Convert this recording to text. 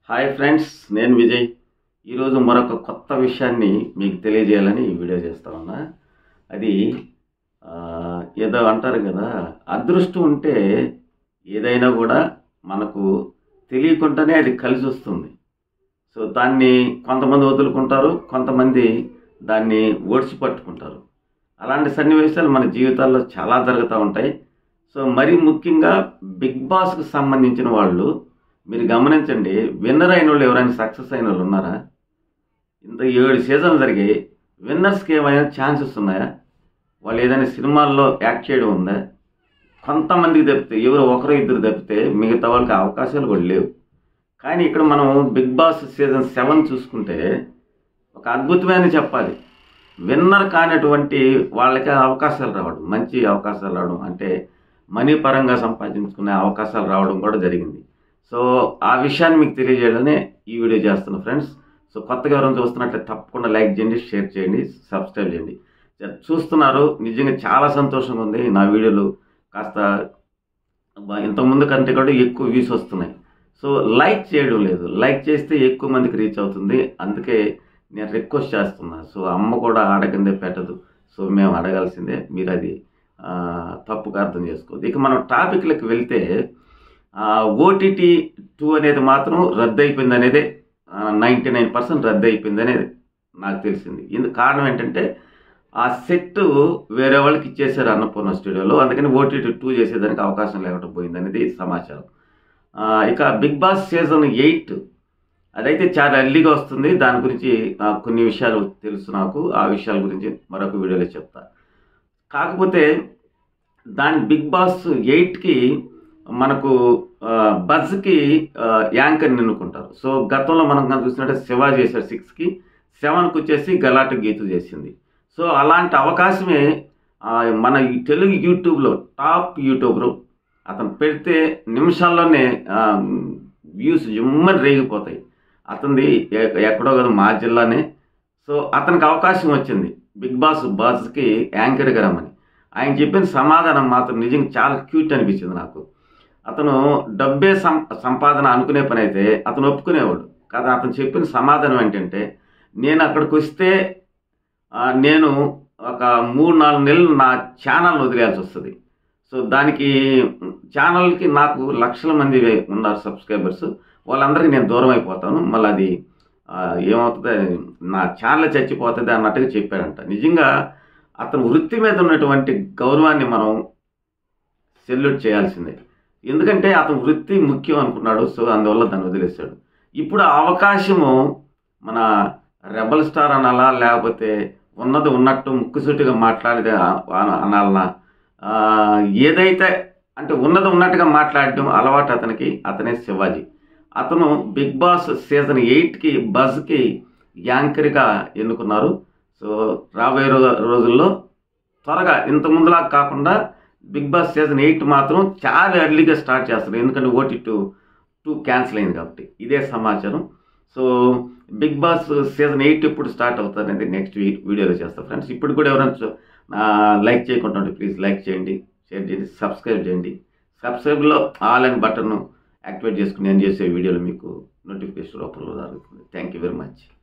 hi friends నేను విజయ్ ఈరోజు మరొక కొత్త విషయాన్ని మీకు తెలియజేయాలని ఈ వీడియో చేస్తా ఉన్నా అది ఆ, ఏదో అంటారు కదా అదృష్టం ఉంటే ఏదైనా కూడా మనకు తెలియకుండానే అది కలిసి వస్తుంది సో దాన్ని కొంతమంది వదులుకుంటారు కొంతమంది దాన్ని ఓడిచి పట్టుకుంటారు అలాంటి సన్నివేశాలు మన జీవితాల్లో చాలా జరుగుతూ ఉంటాయి సో మరీ ముఖ్యంగా బిగ్ బాస్కి సంబంధించిన వాళ్ళు మీరు గమనించండి విన్నర్ అయిన వాళ్ళు ఎవరైనా సక్సెస్ అయిన వాళ్ళు ఉన్నారా ఇంత ఏడు సీజన్లు జరిగాయి విన్నర్స్కి ఏమైనా ఛాన్సెస్ ఉన్నాయా వాళ్ళు ఏదైనా సినిమాల్లో యాక్ట్ చేయడం ఉందా కొంతమందికి తప్పితే ఎవరు ఒకరు ఇద్దరు తప్పితే మిగతా వాళ్ళకి అవకాశాలు కూడా లేవు కానీ ఇక్కడ మనం బిగ్ బాస్ సీజన్ సెవెన్ చూసుకుంటే ఒక అద్భుతమైన చెప్పాలి విన్నర్ కానటువంటి వాళ్ళకి అవకాశాలు రావడం మంచి అవకాశాలు రావడం అంటే మనీ పరంగా సంపాదించుకునే అవకాశాలు రావడం కూడా జరిగింది సో ఆ విషయాన్ని మీకు తెలియజేయడమే ఈ వీడియో చేస్తున్నా ఫ్రెండ్స్ సో కొత్తగా ఎవరైనా చూస్తున్నట్లయితే తప్పకుండా లైక్ చేయండి షేర్ చేయండి సబ్స్క్రైబ్ చేయండి చూస్తున్నారు నిజంగా చాలా సంతోషంగా ఉంది నా వీడియోలు కాస్త బ- ఇంతకుముందు కంటే కూడా ఎక్కువ వ్యూస్ వస్తున్నాయి సో లైక్ చేయడం లేదు లైక్ చేస్తే ఎక్కువ మందికి రీచ్ అవుతుంది అందుకే నేను రిక్వెస్ట్ చేస్తున్నా సో అమ్మ కూడా అడగందే పెట్టదు సో మేము అడగాల్సిందే మీరు అది ఆ, తప్పుగా అర్థం చేసుకోవద్దు ఇక మనం టాపిక్లకు వెళ్తే ఓటీటీ టూ అనేది మాత్రం రద్దు అయిపోయింది అనేది నైంటీ నైన్ పర్సెంట్ రద్దు అయిపోయింది అనేది నాకు తెలిసింది ఇందుకు కారణం ఏంటంటే ఆ సెట్ వేరే వాళ్ళకి ఇచ్చేసారు అన్నపూర్ణ స్టూడియోలో అందుకని ఓటీటీ టూ చేసేదానికి అవకాశం లేకుండా పోయింది అనేది సమాచారం ఆ, ఇక బిగ్ బాస్ సీజన్ ఎయిట్ అదైతే చాలా ఎర్లీగా వస్తుంది దాని గురించి ఆ, కొన్ని విషయాలు తెలుసు నాకు ఆ విషయాల గురించి మరొక వీడియోలో చెప్తా కాకపోతే దాని బిగ్ బాస్ ఎయిట్కి మనకు ఆ, బజ్కి ఆ, యాంకర్ని ఎన్నుకుంటారు సో గతంలో మనం కనుక చూసినట్టే శివ చేశాడు సిక్స్కి సెవెన్కి వచ్చేసి గలాట గీతు చేసింది సో అలాంటి అవకాశమే ఆ, మన ఈ తెలుగు యూట్యూబ్లో టాప్ యూట్యూబర్ అతను పెడితే నిమిషాల్లోనే వ్యూస్ జుమ్మని రేగిపోతాయి అతనిది ఎ- ఎక్కడో కదా మా జిల్లానే సో అతనికి అవకాశం వచ్చింది బిగ్ బాస్ బాస్కి యాంకర్గా రమ్మని ఆయన చెప్పిన సమాధానం మాత్రం నిజంగా చాలా క్యూట్ అనిపించింది నాకు అతను డబ్బే సం సంపాదన అనుకునే పని అయితే అతను ఒప్పుకునేవాడు కదా అతను చెప్పిన సమాధానం ఏంటంటే నేను అక్కడికి వస్తే ఆ, నేను ఒక మూడు నాలుగు నెలలు నా ఛానల్ వదిలేయాల్సి వస్తుంది సో దానికి ఛానల్కి నాకు లక్షల మంది ఉన్నారు సబ్స్క్రైబర్స్ వాళ్ళందరికీ నేను దూరం అయిపోతాను మళ్ళీ అది ఆ, ఏమవుతుంది నా ఛానల్ చచ్చిపోతుంది అన్నట్టుగా చెప్పాడంట నిజంగా అతను వృత్తి మీద ఉన్నటువంటి గౌరవాన్ని మనం సెల్యూట్ చేయాల్సిందే ఎందుకంటే అతను వృత్తి ముఖ్యం అనుకున్నాడు సో అందువల్ల దాన్ని వదిలేశాడు ఇప్పుడు ఆ అవకాశము మన రెబల్ స్టార్ అనాలా లేకపోతే ఉన్నది ఉన్నట్టు ముక్కుసూటిగా మాట్లాడితే అన- అనాలనా ఆ, ఏదైతే అంటే ఉన్నది ఉన్నట్టుగా మాట్లాడడం అలవాటు అతనికి అతనే శివాజీ అతను బిగ్ బాస్ సీజన్ ఎయిట్కి బజ్కి యాంకర్గా ఎన్నుకున్నారు సో రాబోయే రో- రోజుల్లో త్వరగా ఇంత ముందులా కాకుండా బిగ్ బాస్ సీజన్ ఎయిట్ మాత్రం చాలా ఎర్లీగా స్టార్ట్ చేస్తారు ఎందుకంటే ఓటీ టూ టూ క్యాన్సిల్ అయింది కాబట్టి ఇదే సమాచారం so Big Boss season eight ఎప్పుడు స్టార్ట్ అవుతుంది అనేది నెక్స్ట్ వీడియోలో చేస్తాను ఫ్రెండ్స్ ఇప్పుడు కూడా ఎవరైనా చూ- ఆ, లైక్ చేయకుండా ఉంటే ప్లీజ్ లైక్ చేయండి షేర్ చేయండి సబ్స్క్రైబ్ చేయండి సబ్స్క్రైబ్లో ఆల్ అండ్ బటన్ను యాక్టివేట్ చేసుకుని నేను చేసే వీడియోలు మీకు నోటిఫికేషన్ రూపంలో జరుగుతుంది థ్యాంక్ యూ వెరీ మచ్